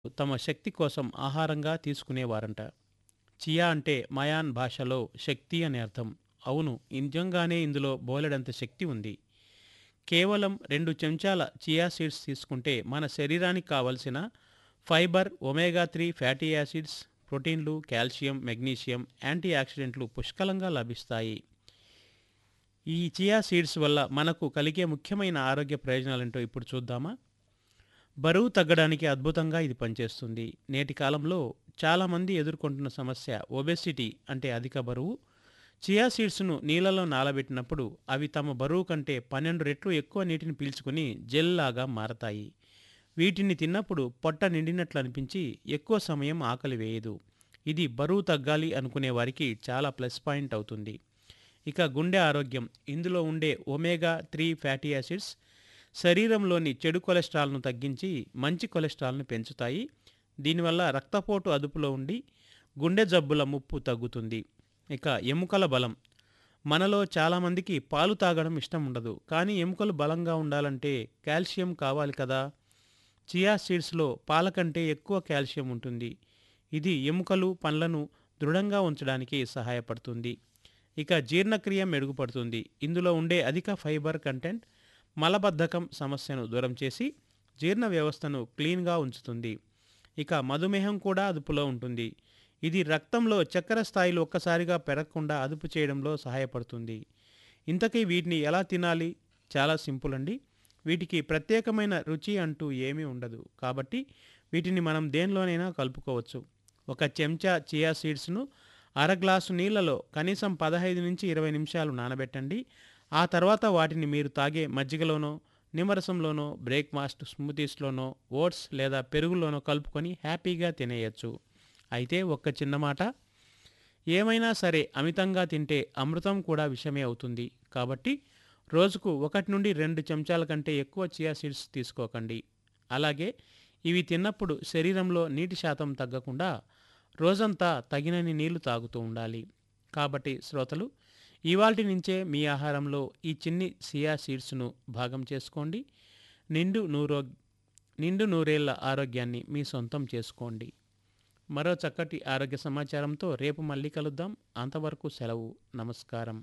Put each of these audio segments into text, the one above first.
తమ శక్తి కోసం ఆహారంగా తీసుకునేవారంట చియా అంటే మయాన్ భాషలో శక్తి అని అర్థం అవును నిజంగానే ఇందులో బోలెడంత శక్తి ఉంది కేవలం రెండు చెంచాల చియా సీడ్స్ తీసుకుంటే మన శరీరానికి కావలసిన fibre omega three fatty acids ప్రోటీన్లు కాల్షియం మెగ్నీషియం యాంటీ ఆక్సిడెంట్లు పుష్కలంగా లభిస్తాయి ఈ చియా సీడ్స్ వల్ల మనకు కలిగే ముఖ్యమైన ఆరోగ్య ప్రయోజనాలేంటో ఇప్పుడు చూద్దామా బరువు తగ్గడానికి అద్భుతంగా ఇది పనిచేస్తుంది నేటి కాలంలో చాలామంది ఎదుర్కొంటున్న సమస్య ఒబెసిటీ అంటే అధిక బరువు చియా సీడ్స్ను నీళ్ళలో నానబెట్టినప్పుడు అవి తమ బరువు కంటే పన్నెండు రెట్లు ఎక్కువ నీటిని పీల్చుకుని జెల్ లాగా మారతాయి వీటిని తిన్నప్పుడు పొట్ట నిండినట్లు అనిపించి ఎక్కువ సమయం ఆకలి వేయదు ఇది బరువు తగ్గాలి అనుకునే వారికి చాలా ప్లస్ పాయింట్ అవుతుంది ఇక గుండె ఆరోగ్యం ఇందులో ఉండే ఒమేగా త్రీ ఫ్యాటీ యాసిడ్స్ శరీరంలోని చెడు కొలెస్ట్రాల్ను తగ్గించి మంచి కొలెస్ట్రాల్ను పెంచుతాయి దీనివల్ల రక్తపోటు అదుపులో ఉండి గుండె జబ్బుల ముప్పు తగ్గుతుంది ఇక ఎముకల బలం మనలో చాలామందికి పాలు తాగడం ఇష్టం ఉండదు కానీ ఎముకలు బలంగా ఉండాలంటే కాల్షియం కావాలి కదా చియా సీడ్స్లో పాల కంటే ఎక్కువ కాల్షియం ఉంటుంది ఇది ఎముకలు పండ్లను దృఢంగా ఉంచడానికి సహాయపడుతుంది ఇక జీర్ణక్రియ మెరుగుపడుతుంది ఇందులో ఉండే అధిక ఫైబర్ కంటెంట్ మలబద్ధకం సమస్యను దూరం చేసి జీర్ణ వ్యవస్థను క్లీన్గా ఉంచుతుంది ఇక మధుమేహం కూడా అదుపులో ఉంటుంది ఇది రక్తంలో చక్కెర స్థాయిలు ఒక్కసారిగా పెరగకుండా అదుపు చేయడంలో సహాయపడుతుంది ఇంతకీ వీటిని ఎలా తినాలి చాలా సింపుల్ అండి వీటికి ప్రత్యేకమైన రుచి అంటూ ఏమీ ఉండదు కాబట్టి వీటిని మనం దేనిలోనైనా కలుపుకోవచ్చు ఒక చెంచా చియా సీడ్స్ను అర గ్లాసు నీళ్ళలో కనీసం పదహైదు నుంచి ఇరవై నిమిషాలు నానబెట్టండి ఆ తర్వాత వాటిని మీరు తాగే మజ్జిగలోనో నిమ్మరసంలోనో బ్రేక్ఫాస్ట్ స్మూతీస్లోనో ఓట్స్ లేదా పెరుగులోనో కలుపుకొని హ్యాపీగా తినేయచ్చు అయితే ఒక్క చిన్న మాట ఏమైనా సరే అమితంగా తింటే అమృతం కూడా విషమే అవుతుంది కాబట్టి రోజుకు ఒకటి నుండి రెండు చెంచాల కంటే ఎక్కువ చియా సీడ్స్ తీసుకోకండి అలాగే ఇవి తిన్నప్పుడు శరీరంలో నీటి శాతం తగ్గకుండా రోజంతా తగినన్ని నీళ్లు తాగుతూ ఉండాలి కాబట్టి శ్రోతలు ఇవాల్టి నుంచే మీ ఆహారంలో ఈ చిన్ని సియా సీడ్స్ను భాగం చేసుకోండి నిండు నూరో నిండు నూరేళ్ల ఆరోగ్యాన్ని మీ సొంతం చేసుకోండి మరో చక్కటి ఆరోగ్య సమాచారంతో రేపు మళ్ళీ కలుద్దాం అంతవరకు సెలవు నమస్కారం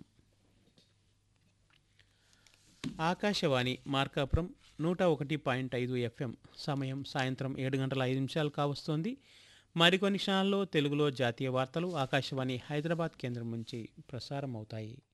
ఆకాశవాణి మార్కాపురం నూట ఒకటి పాయింట్ ఐదు ఎఫ్ఎం సమయం సాయంత్రం ఏడు గంటల ఐదు నిమిషాలు కావస్తోంది మరికొన్ని క్షణాల్లో తెలుగులో జాతీయ వార్తలు ఆకాశవాణి హైదరాబాద్ కేంద్రం నుంచి ప్రసారం అవుతాయి